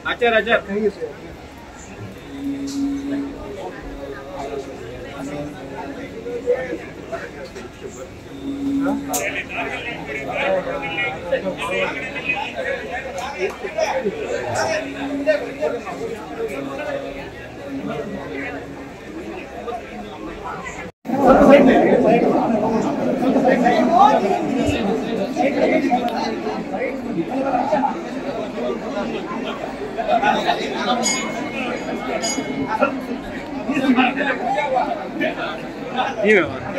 ಆಚಾರ್ ಆಚಾರ್ ನೀವೇ ಮಾಡಿ.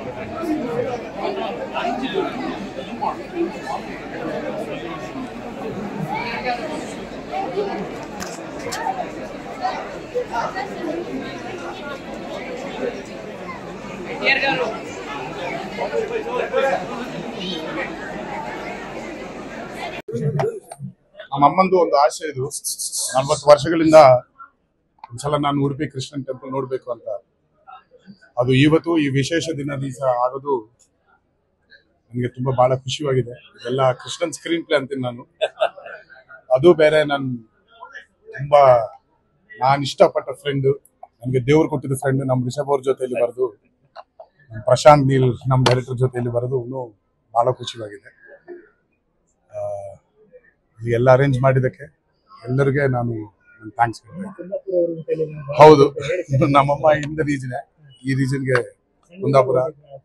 ನಮ್ಮ ಅಮ್ಮಂದು ಒಂದು ಆಸೆ ಇದು ನಲ್ವತ್ತು ವರ್ಷಗಳಿಂದ ಒಂದ್ಸಲ ನಾನು ಉಡುಪಿ ಕೃಷ್ಣನ್ ಟೆಂಪಲ್ ನೋಡ್ಬೇಕು ಅಂತ ಅದು ಇವತ್ತು ಈ ವಿಶೇಷ ದಿನ ದಿವಸ ಆಗೋದು ನನಗೆ ತುಂಬಾ ಬಹಳ ಖುಷಿಯಾಗಿದೆ ಇದೆಲ್ಲ ಕೃಷ್ಣನ್ ಸ್ಕ್ರೀನ್ ಪ್ಲೇ ಅಂತೀನಿ ನಾನು ಅದು ಬೇರೆ ನನ್ ತುಂಬಾ ನಾನು ಇಷ್ಟಪಟ್ಟ ಫ್ರೆಂಡ್ ನನಗೆ ದೇವ್ರು ಕೊಟ್ಟಿದ್ದ ಫ್ರೆಂಡ್ ನಮ್ಮ ರಿಷಬ್ ಅವ್ರ ಜೊತೆಯಲ್ಲಿ ಬರೆದು ಪ್ರಶಾಂತ್ ನೀಲ್ ನಮ್ಮ ಡೈರೆಕ್ಟರ್ ಜೊತೆಯಲ್ಲಿ ಬರೆದು ಇನ್ನೂ ಬಹಳ ಖುಷಿಯಾಗಿದೆ ಆ, ಈ ಎಲ್ಲ ಅರೇಂಜ್ ಮಾಡಿದ್ದಕ್ಕೆ ಎಲ್ಲರಿಗೆ ನಾನು ಥ್ಯಾಂಕ್ಸ್ ಹೌದು ನಮ್ಮಮ್ಮ ಇಂದ ರೀಜನ್ ಈ ರೀಜನ್ಗೆ ಕುಂದಾಪುರ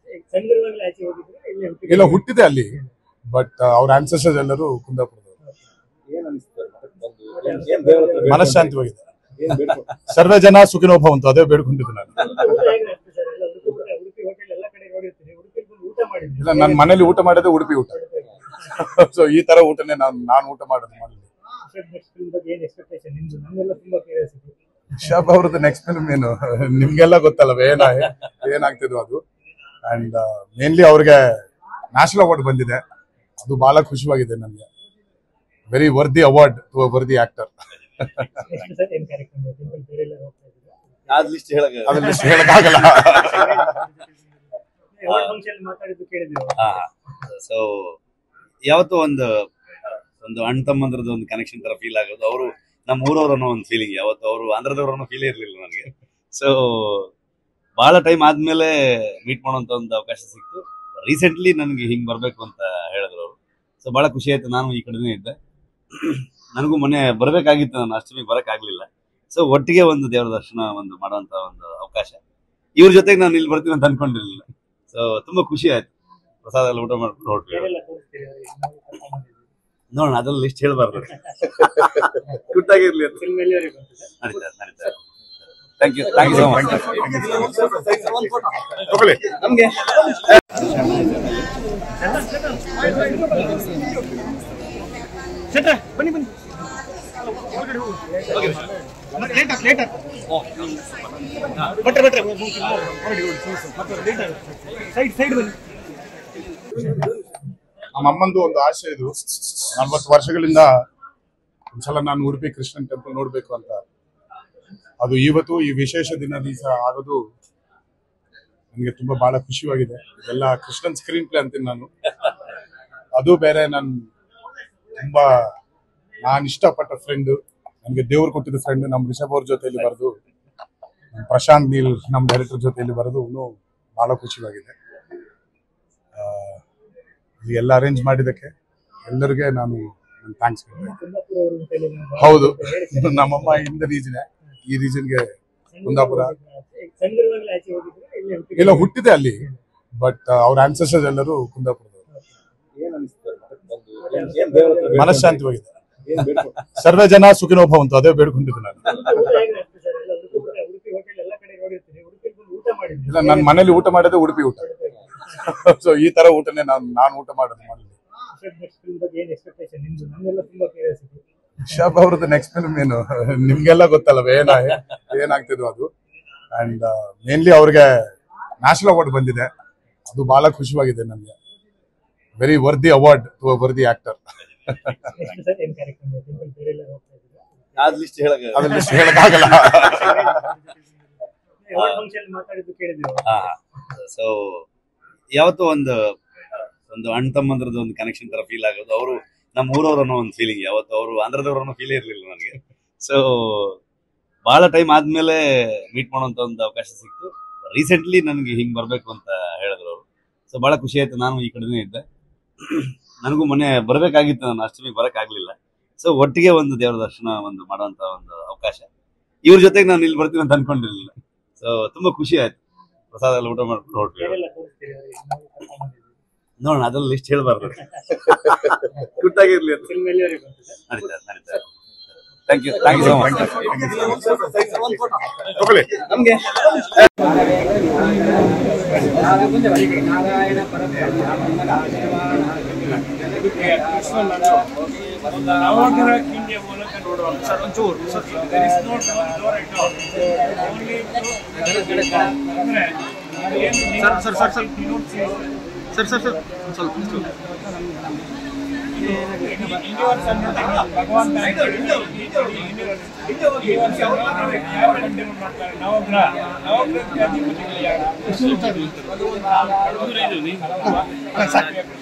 ಎಲ್ಲ ಹುಟ್ಟಿದೆ ಅಲ್ಲಿ ಬಟ್ ಅವ್ರ ಆನ್ಸರ್ಸಸ್ ಎಲ್ಲರೂ ಕುಂದಾಪುರದವರು ಮನಃಶಾಂತಿವಾಗಿದೆ ಸರ್ವೇ ಜನ ಸುಖಿನೋ ಭವಂತು ಅದೇ ಬೇಡ್ಕೊಂಡಿದ್ದು ನಾನು ಇಲ್ಲ ನನ್ನ ಮನೇಲಿ ಊಟ ಮಾಡೋದೇ ಉಡುಪಿ ಊಟ ಸೊ ಈ ತರ ಊಟನೇ ನಾನು ನಾನು ಊಟ ಮಾಡೋದು ಮನೇಲಿ ರಿಷಬ್ ಅವ್ರದ್ದು ನೆಕ್ಸ್ಟ್ ಫಿಲ್ಮ್ ಏನು ನಿಮ್ಗೆಲ್ಲ ಗೊತ್ತಲ್ಲ ಏನ ಏನಾಗ್ತಿದ್ವು ಅದು ಅಂಡ್ ಮೇನ್ಲಿ ಅವ್ರಿಗೆ ನ್ಯಾಷನಲ್ ಅವಾರ್ಡ್ ಬಂದಿದೆ ಅದು ಬಹಳ ಖುಷಿಯಾಗಿದೆ ನನಗೆ very worthy award to worthy actor ಅದ್ ಲಿಸ್ಟ್ ಹೇಳಕ್ ಅದ್ರಲ್ಲಿ ಹೇಳಕ್ಕಾಗಲ್ಲ ಸೊ ಯಾವತ್ತೂ ಒಂದು ಒಂದು ಅಣ್ಣ ತಮ್ಮಂದ್ರದ್ದು ಒಂದು ಕನೆಕ್ಷನ್ ತರ ಫೀಲ್ ಆಗೋದು ಅವರು ನಮ್ಮ ಊರವ್ರು ಅನ್ನೋ ಒಂದು ಫೀಲಿಂಗ್ ಯಾವತ್ತು ಅವರು ಆಂಧ್ರದವ್ರು ಅನ್ನೋ ಫೀಲೇ ಇರಲಿಲ್ಲ ನನಗೆ ಸೊ ಬಹಳ ಟೈಮ್ ಆದ್ಮೇಲೆ ಮೀಟ್ ಮಾಡೋಂಥ ಒಂದು ಅವಕಾಶ ಸಿಕ್ತು ರೀಸೆಂಟ್ಲಿ ನನಗೆ ಹಿಂಗ್ ಬರ್ಬೇಕು ಅಂತ ಹೇಳಿದ್ರು ಅವರು ಸೊ ಬಹಳ ಖುಷಿ ಆಯ್ತು ನಾನು ಈ ಕಡೆನೇ ಇದ್ದೆ ನನಗೂ ಮೊನ್ನೆ ಬರ್ಬೇಕಾಗಿತ್ತು ನಾನು ಅಷ್ಟಮಿಗೆ ಬರಕ್ ಆಗ್ಲಿಲ್ಲ ಸೊ ಒಟ್ಟಿಗೆ ಒಂದು ದೇವರ ದರ್ಶನ ಒಂದು ಮಾಡುವಂತ ಒಂದು ಅವಕಾಶ ಇವ್ರ ಜೊತೆಗೆ ನಾನು ಇಲ್ಲಿ ಬರ್ತೀನಿ ಅಂತ ಅನ್ಕೊಂಡಿರ್ಲಿಲ್ಲ ಸೊ ತುಂಬಾ ಖುಷಿ ಆಯ್ತು ಪ್ರಸಾದ ಎಲ್ಲ ಊಟ ಮಾಡ್ಕೊಂಡು ಹೊರಟ್ವಿ ನೋಡೋಣ ಅದ್ರಲ್ಲಿ ಲಿಸ್ಟ್ ಹೇಳ್ಬಾರ್ದು ಗುಟ್ಟಾಗಿರ್ಲಿ ಅಂತ ನಡೀತಾ ನಡೀತಾ thank you thank you so much ತಗೊಳ್ಳಿ ನಮ್ಗೆ ಶೆಟ್ರೆ, ಬನ್ನಿ ಬನ್ನಿ ಲೇಟ್ ಆಗ್ ಲೇಟ್ ಆಗ್ ಬಟ್ರೆ ಬಟ್ರೆ ಹೊರಡಿ ಹೊರಡಿ ಲೇಟ್ ಸೈಡ್ ಸೈಡ್ ಬನ್ನಿ ನಮ್ಮ ಅಮ್ಮಂದು ಒಂದು ಆಸೆ ಇದು ನಲ್ವತ್ತು ವರ್ಷಗಳಿಂದ ಒಂದ್ಸಲ ನಾನು ಉಡುಪಿ ಕೃಷ್ಣನ್ ಟೆಂಪಲ್ ನೋಡ್ಬೇಕು ಅಂತ ಅದು ಇವತ್ತು ಈ ವಿಶೇಷ ದಿನ ದಿವಸ ಆಗೋದು ನನಗೆ ತುಂಬಾ ಬಹಳ ಖುಷಿಯಾಗಿದೆ ಇದೆಲ್ಲ ಕೃಷ್ಣನ್ ಸ್ಕ್ರೀನ್ ಪ್ಲೇ ಅಂತೀನಿ ನಾನು ಅದು ಬೇರೆ ನನ್ ತುಂಬಾ ನಾನು ಇಷ್ಟಪಟ್ಟ ಫ್ರೆಂಡ್ ನನಗೆ ದೇವ್ರು ಕೊಟ್ಟಿದ್ದ ಫ್ರೆಂಡ್ ನಮ್ಮ ರಿಷಬ್ ಅವ್ರ ಜೊತೆಯಲ್ಲಿ ಬರೆದು ಪ್ರಶಾಂತ್ ನೀಲ್ ನಮ್ಮ ಡೈರೆಕ್ಟರ್ ಜೊತೆಯಲ್ಲಿ ಬರೆದು ಇನ್ನೂ ಬಹಳ ಖುಷಿಯಾಗಿದೆ ಆ, ಈ ಎಲ್ಲ ಅರೇಂಜ್ ಮಾಡಿದ್ದಕ್ಕೆ ಎಲ್ಲರಿಗೆ ನಾನು ಥ್ಯಾಂಕ್ಸ್ ಹೌದು ನಮ್ಮಮ್ಮ ಇಂದ ರೀಜನ್ ಈ ರೀಜನ್ಗೆ ಕುಂದಾಪುರ ಎಲ್ಲ ಹುಟ್ಟಿದೆ ಅಲ್ಲಿ ಬಟ್ ಅವ್ರ ಆನ್ಸರ್ಸಸ್ ಎಲ್ಲರೂ ಕುಂದಾಪುರದವರು ಮನಃಶಾಂತಿವಾಗಿದೆ ಸರ್ವೇ ಜನ ಸುಖಿನೋ ಭವಂತು ಅದೇ ಬೇಡ್ಕೊಂಡಿದ್ದು ನಾನು ಇಲ್ಲ ನನ್ನ ಮನೇಲಿ ಊಟ ಮಾಡೋದೇ ಉಡುಪಿ ಊಟ ಸೊ ಈ ತರ ಊಟನೇ ನಾನು ನಾನು ಊಟ ಮಾಡೋದು ಮನೇಲಿ ರಿಷಬ್ ಅವ್ರದ್ದು ನೆಕ್ಸ್ಟ್ ಫಿಲ್ಮ್ ಏನು ನಿಮ್ಗೆಲ್ಲ ಗೊತ್ತಲ್ಲ ಏನ ಏನಾಗ್ತಿದ್ವು ಅದು ಅಂಡ್ ಮೇನ್ಲಿ ಅವ್ರಿಗೆ ನ್ಯಾಷನಲ್ ಅವಾರ್ಡ್ ಬಂದಿದೆ ಅದು ಬಹಳ ಖುಷಿಯಾಗಿದೆ ನನಗೆ very worthy award to worthy actor ಅದ್ ಲಿಸ್ಟ್ ಹೇಳಕ್ ಅದ್ರಲ್ಲಿ ಹೇಳಕ್ಕಾಗಲ್ಲ ಸೊ ಯಾವತ್ತೂ ಒಂದು ಒಂದು ಅಣ್ಣ ತಮ್ಮಂದ್ರದ್ದು ಒಂದು ಕನೆಕ್ಷನ್ ತರ ಫೀಲ್ ಆಗೋದು ಅವರು ನಮ್ಮ ಊರವ್ರು ಅನ್ನೋ ಒಂದು ಫೀಲಿಂಗ್ ಯಾವತ್ತು ಅವರು ಆಂಧ್ರದವ್ರು ಅನ್ನೋ ಫೀಲೇ ಇರಲಿಲ್ಲ ನನಗೆ ಸೊ ಬಹಳ ಟೈಮ್ ಆದ್ಮೇಲೆ ಮೀಟ್ ಮಾಡುವಂತ ಒಂದು ಅವಕಾಶ ಸಿಕ್ತು ರೀಸೆಂಟ್ಲಿ ನನಗೆ ಹಿಂಗ್ ಬರ್ಬೇಕು ಅಂತ ಹೇಳಿದ್ರು ಅವರು ಸೊ ಬಹಳ ಖುಷಿ ಆಯ್ತು ನಾನು ಈ ಕಡೆನೇ ಇದ್ದೆ ನನಗೂ ಮೊನ್ನೆ ಬರಬೇಕಾಗಿತ್ತು ನಾನು ಅಷ್ಟಮಿ ಬರಕ್ ಆಗ್ಲಿಲ್ಲ ಸೊ ಒಟ್ಟಿಗೆ ಒಂದು ದೇವರ ದರ್ಶನ ಒಂದು ಮಾಡುವಂತ ಒಂದು ಅವಕಾಶ ಇವ್ರ ಜೊತೆಗೆ ನಾನು ಇಲ್ಲಿ ಬರ್ತೀನಿ ಅಂತ ಅನ್ಕೊಂಡಿರ್ಲಿಲ್ಲ ಸೊ ತುಂಬಾ ಖುಷಿ ಆಯ್ತು ಪ್ರಸಾದ ಎಲ್ಲ ಊಟ ಮಾಡ್ಕೊಂಡು ಹೊರಟ್ವಿ ಬೇರೆಲ್ಲ ತೋರಿಸ್ತೀರಿ ಅವ್ರಿಗೆ, ನಾವು ಕರ್ಕೊಂಡ್ ಬಂದಿದ್ದೀವಿ. ನೋಡೋಣ ಅದ್ರಲ್ಲಿ ಲಿಸ್ಟ್ ಹೇಳ್ಬಾರ್ದು ಗುಟ್ಟಾಗಿರ್ಲಿ ಅಂತ Film ಎಲ್ಲಿವರೆಗೆ ಬಂತು ಸರ್? ನಡೀತಾ ನಡೀತಾ thank you thank you so much ತಗೊಳ್ಳಿ ನವಗ್ರಹ ಕಿಂಡಿಯ ಮೂಲಕ ನೋಡುವಾಗ ಸರ್ ಒಂಚೂರು sir there is no door- door at all. Only through- ಅಂದ್ರೆ ಅದೇನು ನೀವು- sir, sir, sir. denotes your- sir sir sir ಸ್ವಲ್ಪ ಇದು universe ಅನ್ನೋದು ಭಗವಂತ ಅಂತ ಹೇಳಿ ಈ- ಈ universe. universe ಅನ್ನು ನಾವು ಯಾರು continue ಮಾಡ್ತಾರೆ ನವಗ್ರಹ ನವಗ್ರಹಕ್ಕೆ ಅಧಿಪತಿಗಳು ಯಾರು ಭಗವಂತ.